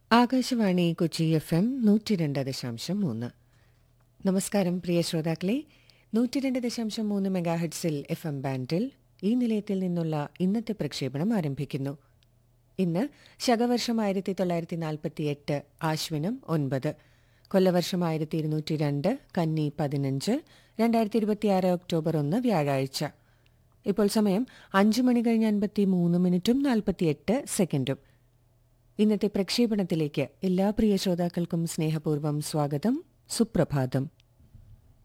Akashvani Kochi F M നൂറ്റി രണ്ട് ദശാംശം മൂന്ന് നമസ്കാരം പ്രിയ ശ്രോതാക്കളെ നൂറ്റി രണ്ട് ദശാംശം മൂന്ന് മെഗാഹെഡ്സിൽ എഫ് എം ബാൻഡിൽ ഈ നിലയത്തിൽ നിന്നുള്ള ഇന്നത്തെ പ്രക്ഷേപണം ആരംഭിക്കുന്നു ഇന്ന് ശകവർഷം ആയിരത്തി തൊള്ളായിരത്തി നാൽപ്പത്തി എട്ട് ആശ്വിനം ഒൻപത് കൊല്ലവർഷം ആയിരത്തി ഇരുന്നൂറ്റി രണ്ട് കന്നി പതിനഞ്ച് രണ്ടായിരത്തി ഇരുപത്തിയാറ് ഒക്ടോബർ ഒന്ന് വ്യാഴാഴ്ച ഇപ്പോൾ സമയം അഞ്ച് മണി കഴിഞ്ഞ് അൻപത്തി മൂന്ന് മിനിറ്റും നാൽപ്പത്തിയെട്ട് സെക്കൻഡും ഇന്നത്തെ പ്രക്ഷേപണത്തിലേക്ക് എല്ലാ പ്രിയ ശ്രോതാക്കൾക്കും സ്നേഹപൂർവ്വം സ്വാഗതം സുപ്രഭാതം